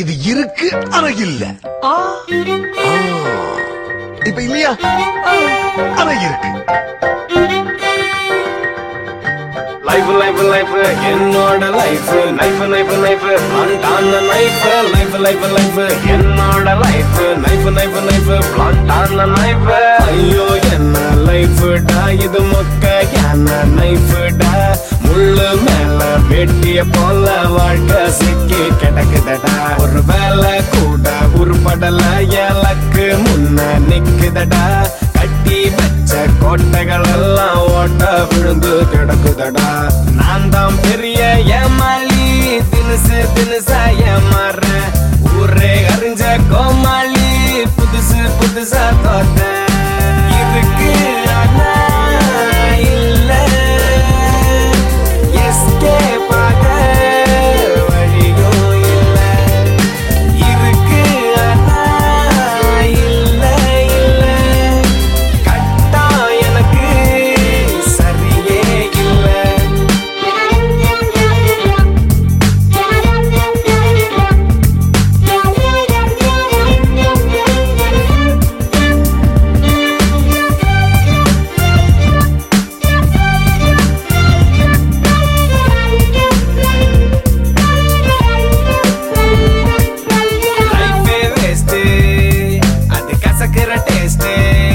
இது இருக்கு ஆனா இல்ல ஆ. இப்ப இல்லையா ஆனா இருக்கு லைஃப் லைஃப் லைஃப் என்னோட லைஃப் நைஃப் நைஃப் நைஃப் பிளான்டான நைஃப் லைஃப் லைஃப் லைஃப் என்னோட லைஃப் நைஃப் நைஃப் நைஃப் பிளான்டான நைஃப் ஐயோ என்ன லைஃப் டா இது மொக்க என்ன நைஃப் டா முள்ளு மேல வெட்டிய போல வாழ்க்கை சிக்கி கிடக்குதடா ஒரு வேலை கூட உருப்படல எனக்கு முன்ன நிக்குதடா கட்டி வச்ச கோட்டைகள் எல்லாம் ஓட்ட விழுந்து கிடக்குதடா நான் தான் பெரிய ஏமாளி தினுசு தினுசா ஏமாற ஊரே அறிஞ்ச கோமாளி புதுசு புதுசா தோத்த இருக்கு ஆனா இல்ல எஸ்கேப் ஆக வழியும் இல்ல இருக்கு ஆனா இல்ல இல்ல கட்டா எனக்கு சரியே இல்ல லைஃபே வேஸ்ட் அது கசக்கிற டேஸ்ட்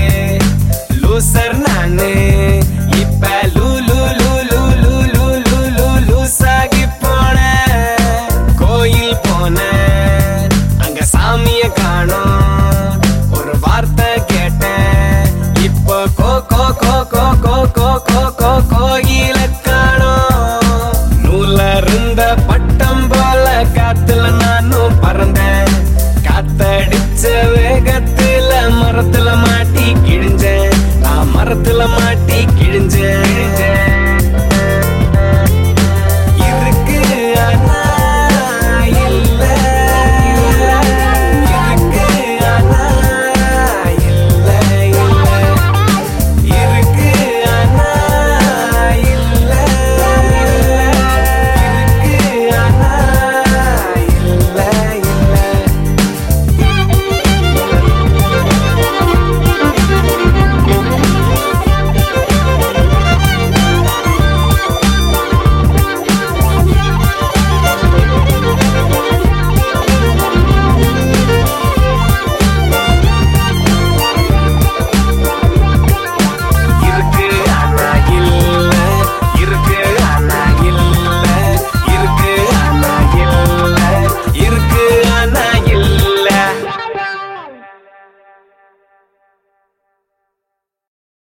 லூசர் நானு இப்ப லூ லூ லூ லூ லூ லூ லூ லூ லூசாகி போன கோயில் போன அங்க சாமிய காணோம் ஒரு வார்த்தை கேட்டேன் இப்போ கோ கோ கோ கோ கோ கோ கோ கோ கோயில காணோம் நூல இருந்த பட்டம் போல காத்துல நானும் பறந்தேன் காத்தடிச்ச வேகத்துல மரத்துல மாட்டி கிழிஞ்சேன் நான் மரத்துல மாட்டி கிழிஞ்சேன்